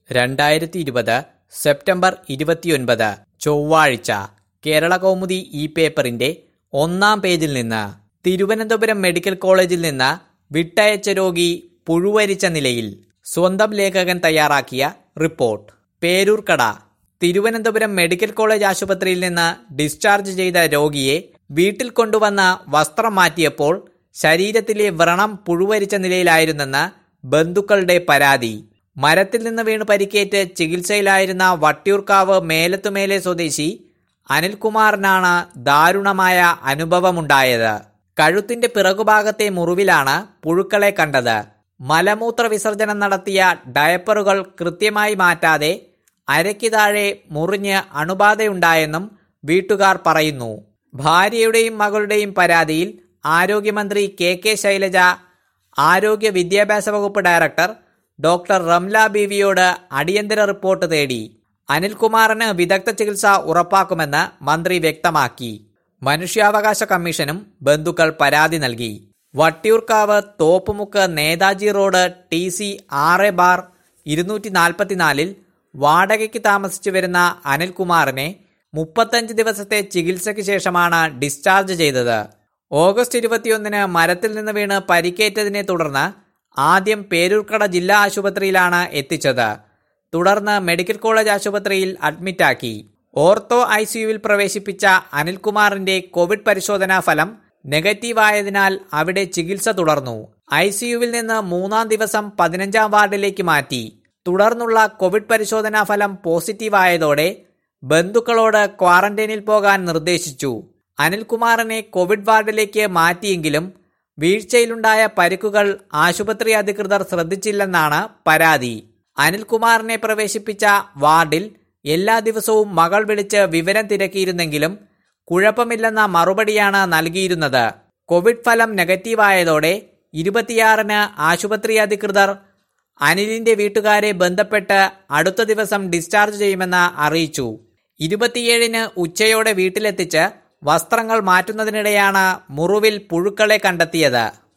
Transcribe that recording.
രണ്ടായിരത്തി ഇരുപത് സെപ്റ്റംബർ ഇരുപത്തിയൊൻപത് ചൊവ്വാഴ്ച കേരള കൗമുദി ഈ പേപ്പറിന്റെ ഒന്നാം പേജിൽ നിന്ന് തിരുവനന്തപുരം മെഡിക്കൽ കോളേജിൽ നിന്ന് വിട്ടയച്ച രോഗി പുഴുവരിച്ച നിലയിൽ സ്വന്തം ലേഖകൻ തയ്യാറാക്കിയ report Peroorkada Thiruvananthapuram medical college ആശുപത്രിയിൽ നിന്ന് ഡിസ്ചാർജ് ചെയ്ത രോഗിയെ വീട്ടിൽ കൊണ്ടുവന്ന് വസ്ത്രം മാറ്റിയപ്പോൾ ശരീരത്തിലെ വ്രണം പുഴുവരിച്ച നിലയിലായിരുന്നെന്ന് ബന്ധുക്കളുടെ പരാതി മരത്തിൽ നിന്ന് വീണ് പരിക്കേറ്റ് ചികിത്സയിലായിരുന്ന വട്ടിയൂർക്കാവ് മേലത്തുമേലെ സ്വദേശി അനിൽകുമാറിനാണ് ദാരുണമായ അനുഭവമുണ്ടായത് കഴുത്തിന്റെ പിറകുഭാഗത്തെ മുറിവിലാണ് പുഴുക്കളെ കണ്ടത് മലമൂത്ര വിസർജനം നടത്തിയ ഡയപ്പറുകൾ കൃത്യമായി മാറ്റാതെ അരയ്ക്ക് താഴെ മുറിഞ്ഞ് അണുബാധയുണ്ടായെന്നും വീട്ടുകാർ പറയുന്നു ഭാര്യയുടെയും മകളുടെയും പരാതിയിൽ ആരോഗ്യമന്ത്രി കെ കെ ശൈലജ ആരോഗ്യ വിദ്യാഭ്യാസ വകുപ്പ് ഡയറക്ടർ ഡോക്ടർ റംല ബീവിയോട് അടിയന്തര റിപ്പോർട്ട് തേടി അനിൽകുമാറിന് വിദഗ്ധ ചികിത്സ ഉറപ്പാക്കുമെന്ന് മന്ത്രി വ്യക്തമാക്കി മനുഷ്യാവകാശ കമ്മീഷനും ബന്ധുക്കൾ പരാതി നൽകി Vattiyoorkavu Thoppumukku Netaji road T C ആറ് ബാർ ഇരുന്നൂറ്റി നാൽപ്പത്തിനാലിൽ വാടകയ്ക്ക് താമസിച്ചു വരുന്ന അനിൽകുമാറിനെ മുപ്പത്തഞ്ച് ദിവസത്തെ ചികിത്സയ്ക്ക് ശേഷമാണ് ഡിസ്ചാർജ് ചെയ്തത് ഓഗസ്റ്റ് ഇരുപത്തിയൊന്നിന് മരത്തിൽ നിന്ന് വീണ് പരിക്കേറ്റതിനെ തുടർന്ന് ആദ്യം പേരൂർക്കട ജില്ലാ ആശുപത്രിയിലാണ് എത്തിച്ചത് തുടർന്ന് മെഡിക്കൽ കോളേജ് ആശുപത്രിയിൽ അഡ്മിറ്റാക്കി ഓർത്തോ ഐ സിയുവിൽ പ്രവേശിപ്പിച്ച അനിൽകുമാറിന്റെ കോവിഡ് പരിശോധനാ ഫലം നെഗറ്റീവ് ആയതിനാൽ അവിടെ ചികിത്സ തുടർന്നു ഐ സിയുവിൽ നിന്ന് മൂന്നാം ദിവസം പതിനഞ്ചാം വാർഡിലേക്ക് മാറ്റി തുടർന്നുള്ള കോവിഡ് പരിശോധനാ ഫലം പോസിറ്റീവ് ആയതോടെ ബന്ധുക്കളോട് ക്വാറന്റൈനിൽ പോകാൻ നിർദ്ദേശിച്ചു അനിൽകുമാറിനെ കോവിഡ് വാർഡിലേക്ക് മാറ്റിയെങ്കിലും വീഴ്ചയിലുണ്ടായ പരിക്കുകൾ ആശുപത്രി അധികൃതർ ശ്രദ്ധിച്ചില്ലെന്നാണ് പരാതി അനിൽകുമാറിനെ പ്രവേശിപ്പിച്ച വാർഡിൽ എല്ലാ ദിവസവും മകൾ വിളിച്ച് വിവരം തിരക്കിയിരുന്നെങ്കിലും കുഴപ്പമില്ലെന്ന മറുപടിയാണ് നൽകിയിരുന്നത് കോവിഡ് ഫലം നെഗറ്റീവായതോടെ ഇരുപത്തിയാറിന് ആശുപത്രി അധികൃതർ അനിലിന്റെ വീട്ടുകാരെ ബന്ധപ്പെട്ട് അടുത്ത ദിവസം ഡിസ്ചാർജ് ചെയ്യുമെന്ന് അറിയിച്ചു ഇരുപത്തിയേഴിന് ഉച്ചയോടെ വീട്ടിലെത്തിച്ച് വസ്ത്രങ്ങൾ മാറ്റുന്നതിനിടെയാണ് മുറിവിൽ പുഴുക്കളെ കണ്ടെത്തിയത്